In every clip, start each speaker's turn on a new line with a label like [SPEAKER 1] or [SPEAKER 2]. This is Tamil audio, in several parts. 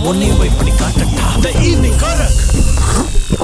[SPEAKER 1] உன்னையும் போய் பண்ணி காட்டட்டா த ஈவினிங் கரக்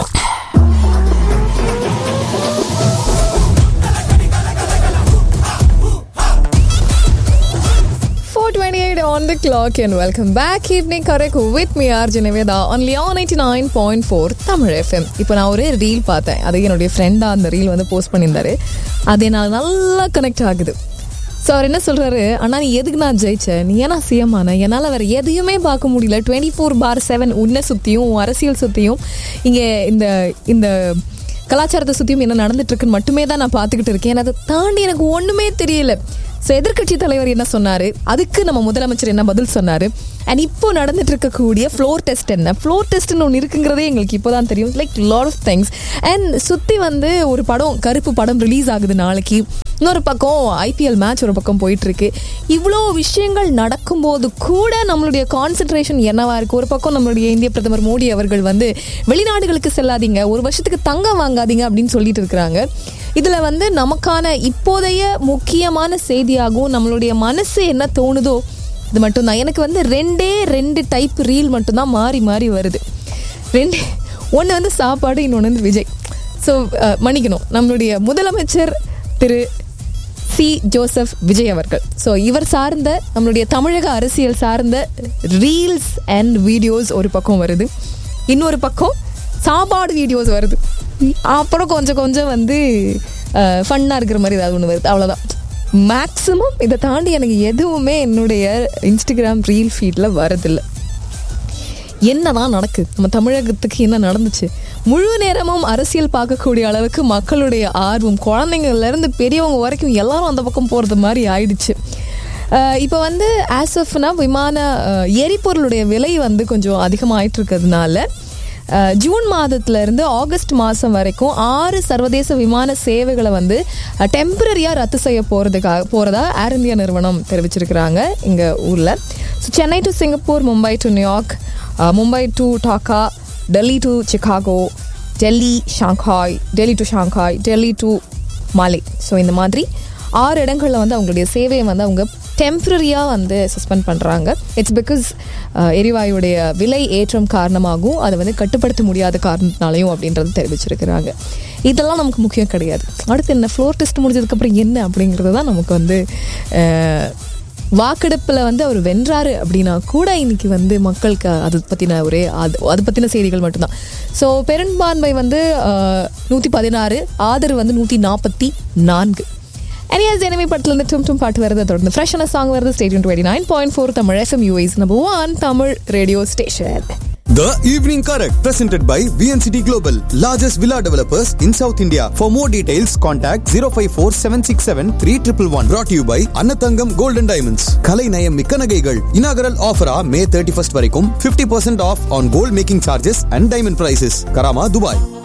[SPEAKER 2] Four twenty-eight on the clock and welcome back evening correct with me Arjun Neveda on Leon 99.4 Tamil FM இப்போ நான் ஒரு ரீல் பார்த்தேன் அது என்னுடைய ஃப்ரெண்டாக அந்த ரீல் வந்து போஸ்ட் பண்ணியிருந்தாரு அது என்னால் நல்லா கனெக்ட் ஆகுது ஸோ அவர் என்ன சொல்கிறாரு அண்ணா நீ எதுக்கு நான் ஜெயிச்சேன் நீ ஏன்னா சிஎம் ஆன என்னால் வேறு எதையுமே பார்க்க முடியல டுவெண்ட்டி ஃபோர் பார் செவன் உன்னை சுற்றியும் உன் அரசியல் சுற்றியும் இங்கே இந்த இந்த கலாச்சாரத்தை சுற்றியும் என்ன நடந்துட்டு இருக்குன்னு மட்டுமே தான் நான் பார்த்துக்கிட்டு இருக்கேன் அதை தாண்டி எனக்கு ஒன்றுமே தெரியல ஸோ எதிர்க்கட்சி தலைவர் என்ன சொன்னாரு அதுக்கு நம்ம முதலமைச்சர் என்ன பதில் சொன்னாரு அண்ட் இப்போ நடந்துட்டு இருக்கக்கூடிய ஃப்ளோர் டெஸ்ட் என்ன ஃப்ளோர் டெஸ்ட்னு ஒன்று இருக்குங்கிறதே எங்களுக்கு இப்போ தான் தெரியும் like lot of things and சுற்றி வந்து ஒரு படம் கருப்பு படம் ரிலீஸ் ஆகுது நாளைக்கு இன்னொரு பக்கம் ஐபிஎல் மேட்ச் ஒரு பக்கம் போயிட்டு இருக்கு இவ்வளோ விஷயங்கள் நடக்கும்போது கூட நம்மளுடைய கான்சென்ட்ரேஷன் என்னவா இருக்கு ஒரு பக்கம் நம்மளுடைய இந்திய பிரதமர் மோடி அவர்கள் வந்து வெளிநாடுகளுக்கு செல்லாதீங்க ஒரு வருஷத்துக்கு தங்கம் வாங்காதீங்க அப்படின்னு சொல்லிட்டு இருக்கிறாங்க இதுல வந்து நமக்கான இப்போதைய முக்கியமான செய்தியாகவும் நம்மளுடைய மனசு என்ன தோணுதோ இது மட்டும்தான் எனக்கு வந்து ரெண்டே ரெண்டு டைப் ரீல் மட்டும்தான் மாறி மாறி வருது ரெண்டு ஒன்று வந்து சாப்பாடு இன்னொன்று வந்து விஜய் ஸோ மன்னிக்கணும் நம்மளுடைய முதலமைச்சர் திரு சி ஜோசப் விஜய் அவர்கள் ஸோ இவர் சார்ந்த நம்மளுடைய தமிழக அரசியல் சார்ந்த ரீல்ஸ் அண்ட் வீடியோஸ் ஒரு பக்கம் வருது இன்னொரு பக்கம் சாப்பாடு வீடியோஸ் வருது அப்புறம் கொஞ்சம் கொஞ்சம் வந்து ஃபன்னாக இருக்கிற மாதிரி ஏதாவது ஒன்று வருது அவ்வளோதான் மேக்ஸிமம் இதை தாண்டி எனக்கு எதுவுமே என்னுடைய இன்ஸ்டாகிராம் ரீல் ஃபீடில் வரதில்லை என்னதான் நடக்குது நம்ம தமிழகத்துக்கு என்ன நடந்துச்சு முழு நேரமும் அரசியல் பார்க்கக்கூடிய அளவுக்கு மக்களுடைய ஆர்வம் குழந்தைங்கள்ல இருந்து பெரியவங்க வரைக்கும் எல்லாரும் அந்த பக்கம் போகிறது மாதிரி ஆயிடுச்சு இப்போ வந்து ஆஸ் ஆஃப்னா விமான அஹ், எரிபொருளுடைய விலை வந்து கொஞ்சம் அதிகமாயிட்டு இருக்கிறதுனால அஹ், ஜூன் மாதத்துல இருந்து ஆகஸ்ட் மாதம் வரைக்கும் ஆறு சர்வதேச விமான சேவைகளை வந்து டெம்பரரியாக ரத்து செய்ய போகிறதுக்காக போகிறதா ஏர் இந்தியா நிறுவனம் தெரிவிச்சிருக்கிறாங்க இங்கே ஊரில் so Chennai to Singapore Mumbai to New York Mumbai to Dhaka Delhi to Chicago Delhi Shanghai Delhi to Shanghai Delhi to Male so இந்த மாதிரி ஆறு இடங்களில் வந்து அவங்களுடைய சேவையை வந்து அவங்க டெம்ப்ரரியாக வந்து சஸ்பெண்ட் பண்ணுறாங்க இட்ஸ் பிகாஸ் எரிவாயுடைய விலை ஏற்றம் காரணமாகவும் அதை வந்து கட்டுப்படுத்த முடியாத காரணத்தினாலையும் அப்படின்றது தெரிவிச்சிருக்கிறாங்க இதெல்லாம் நமக்கு முக்கியம் கிடையாது அடுத்து என்ன ஃப்ளோர் டெஸ்ட் முடிஞ்சதுக்கப்புறம் என்ன அப்படிங்கிறது தான் நமக்கு வந்து அஹ், வாக்கெடுப்பில் வந்து அவர் வென்றாரு அப்படின்னா கூட இன்னைக்கு வந்து மக்களுக்கு அதை பற்றின ஒரே அது அதை பற்றின செய்திகள் மட்டும்தான் ஸோ பெரும்பான்மை வந்து நூற்றி பதினாறு ஆதரவு வந்து நூற்றி நாற்பத்தி நான்கு எனியாஸ் எனிமி படத்துலேருந்து டும் டும் பாட்டு வருது தொடர்ந்து ஃப்ரெஷ்ஷான சாங் வருது stadium twenty nine point four Tamil FM US number one Tamil radio station
[SPEAKER 3] The Evening Correct, presented by VNCT Global, largest villa developers in South India. For more details, contact 054 767 3111. Brought to you by Annathangam Gold and Diamonds. Kalai Nayam Mikka Nagaigal. Inaugural offer ah May 31st வரைக்கும் 50% off on gold making charges and diamond prices. Karama, Dubai.